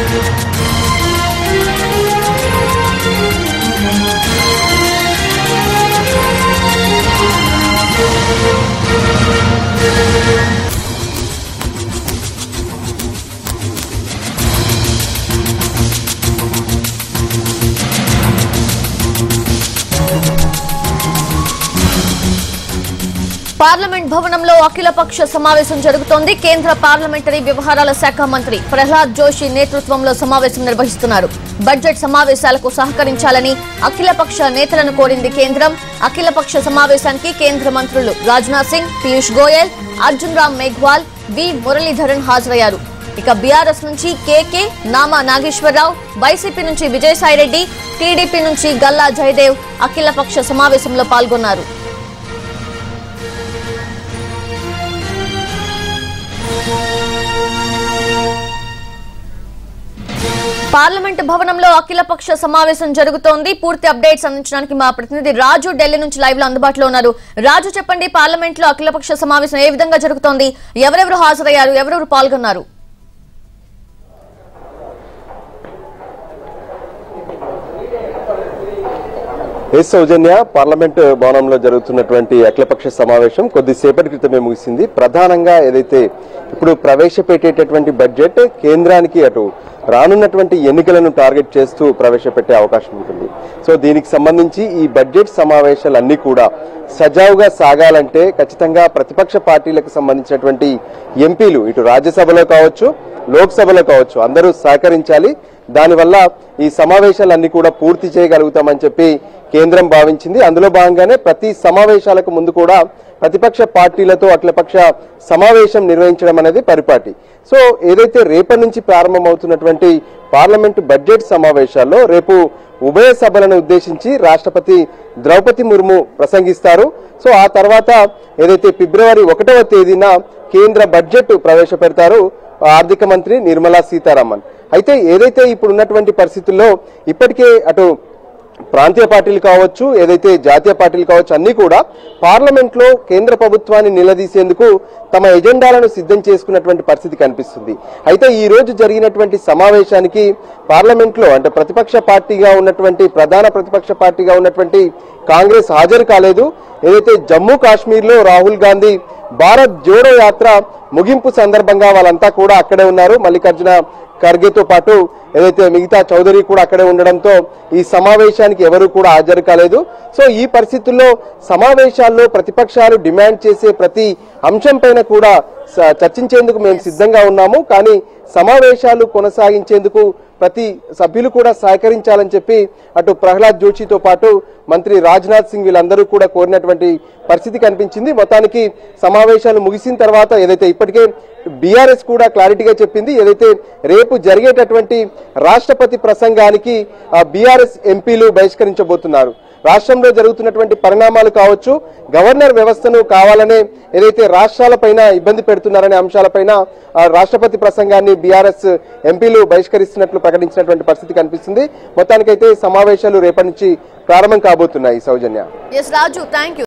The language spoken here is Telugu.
పార్లమెంట్ భవనంలో అఖిలపక్ష సమావేశం జరుగుతోంది కేంద్ర పార్లమెంటరీ వ్యవహారాల శాఖ మంత్రి ప్రహ్లాద్ జోషి నేతృత్వంలో సమావేశం నిర్వహిస్తున్నారు బడ్జెట్ సమావేశాలకు సహకరించాలని అఖిలపక్ష నేతలను కోరింది కేంద్రం అఖిలపక్ష సమావేశానికి కేంద్ర మంత్రులు రాజ్నాథ్ సింగ్ పీయూష్ గోయల్ అర్జున్ రామ్ మేఘ్వాల్ వి మురళీధరన్ హాజరయ్యారు ఇక బీఆర్ఎస్ నుంచి కేకే నామా నాగేశ్వరరావు వైసీపీ నుంచి విజయసాయిరెడ్డి టీడీపీ నుంచి గల్లా జయదేవ్ అఖిలపక్ష సమావేశంలో పాల్గొన్నారు పార్లమెంట్ భవనంలో అఖిలపక్ష సమావేశం జరుగుతోంది పూర్తి అప్డేట్స్ అందించడానికి మా ప్రతినిధి రాజు ఢిల్లీ నుంచి లైవ్ లో అందుబాటులో ఉన్నారు రాజు చెప్పండి పార్లమెంట్ లో అఖిలపక్ష సమావేశం ఏ విధంగా జరుగుతోంది ఎవరెవరు హాజరయ్యారు ఎవరెవరు పాల్గొన్నారు ఎస్ సౌజన్య పార్లమెంట్ భవనంలో జరుగుతున్నటువంటి అఖిలపక్ష సమావేశం కొద్దిసేపటి క్రితమే ముగిసింది ప్రధానంగా ఏదైతే ఇప్పుడు ప్రవేశపెట్టేటటువంటి బడ్జెట్ కేంద్రానికి అటు రానున్నటువంటి ఎన్నికలను టార్గెట్ చేస్తూ ప్రవేశపెట్టే అవకాశం ఉంటుంది సో దీనికి సంబంధించి ఈ బడ్జెట్ సమావేశాలన్నీ కూడా సజావుగా సాగాలంటే ఖచ్చితంగా ప్రతిపక్ష పార్టీలకు సంబంధించినటువంటి ఎంపీలు ఇటు రాజ్యసభలో కావచ్చు లోక్సభలో కావచ్చు అందరూ సహకరించాలి దానివల్ల ఈ సమావేశాలన్నీ కూడా పూర్తి చేయగలుగుతామని చెప్పి కేంద్రం భావించింది అందులో భాగంగానే ప్రతి సమావేశాలకు ముందు కూడా ప్రతిపక్ష పార్టీలతో అఖిలపక్ష సమావేశం నిర్వహించడం అనేది పరిపాటి సో ఏదైతే రేపటి నుంచి ప్రారంభమవుతున్నటువంటి పార్లమెంటు బడ్జెట్ సమావేశాల్లో రేపు ఉభయ సభలను ఉద్దేశించి రాష్ట్రపతి ద్రౌపది ముర్ము ప్రసంగిస్తారు సో ఆ తర్వాత ఏదైతే ఫిబ్రవరి ఒకటవ తేదీన కేంద్ర బడ్జెట్ ప్రవేశపెడతారు ఆర్థిక మంత్రి నిర్మలా సీతారామన్ అయితే ఏదైతే ఇప్పుడు ఉన్నటువంటి పరిస్థితుల్లో ఇప్పటికే అటు ప్రాంతీయ పార్టీలు కావచ్చు ఏదైతే జాతీయ పార్టీలు కావచ్చు అన్ని కూడా పార్లమెంట్ లో కేంద్ర ప్రభుత్వాన్ని నిలదీసేందుకు తమ ఎజెండాలను సిద్ధం చేసుకున్నటువంటి పరిస్థితి కనిపిస్తుంది అయితే ఈ రోజు జరిగినటువంటి సమావేశానికి పార్లమెంట్ లో అంటే ప్రతిపక్ష పార్టీగా ఉన్నటువంటి ప్రధాన ప్రతిపక్ష పార్టీగా ఉన్నటువంటి కాంగ్రెస్ హాజరు కాలేదు ఏదైతే జమ్మూ కాశ్మీర్ లో రాహుల్ గాంధీ భారత్ జోడో యాత్ర ముగింపు సందర్భంగా వాళ్ళంతా కూడా అక్కడే ఉన్నారు మల్లికార్జున ఖర్గేతో పాటు ఏదైతే మిగతా చౌదరి కూడా అక్కడే ఉండడంతో ఈ సమావేశానికి ఎవరు కూడా హాజరు కాలేదు సో ఈ పరిస్థితుల్లో సమావేశాల్లో ప్రతిపక్షాలు డిమాండ్ చేసే ప్రతి అంశం పైన కూడా స- చర్చించేందుకు మేము సిద్ధంగా ఉన్నాము కానీ సమావేశాలు కొనసాగించేందుకు ప్రతి సభ్యులు కూడా సహకరించాలని చెప్పి అటు ప్రహ్లాద్ జోషితో పాటు మంత్రి రాజ్నాథ్ సింగ్ వీళ్ళందరూ కూడా కోరినటువంటి పరిస్థితి కనిపించింది మొత్తానికి సమావేశాలు ముగిసిన తర్వాత ఏదైతే ఇప్పటికే బీఆర్ఎస్ కూడా క్లారిటీగా చెప్పింది ఏదైతే రేపు జరిగేటటువంటి రాష్ట్రపతి ప్రసంగానికి బీఆర్ఎస్ ఎంపీలు బహిష్కరించబోతున్నారు రాష్ట్రంలో జరుగుతున్నటువంటి పరిణామాలు కావచ్చు గవర్నర్ వ్యవస్థను కావాలనే ఏదైతే రాష్ట్రాలపైన ఇబ్బంది పెడుతున్నారనే అంశాలపైన ఆ, రాష్ట్రపతి ప్రసంగాన్ని బీఆర్ఎస్ ఎంపీలు బహిష్కరిస్తున్నట్లు ప్రకటించినటువంటి పరిస్థితి కనిపిస్తుంది మొత్తానికైతే సమావేశాలు రేపటి నుంచి ప్రారంభం కాబోతున్నాయి సౌజన్య ఎస్ రాజు థ్యాంక్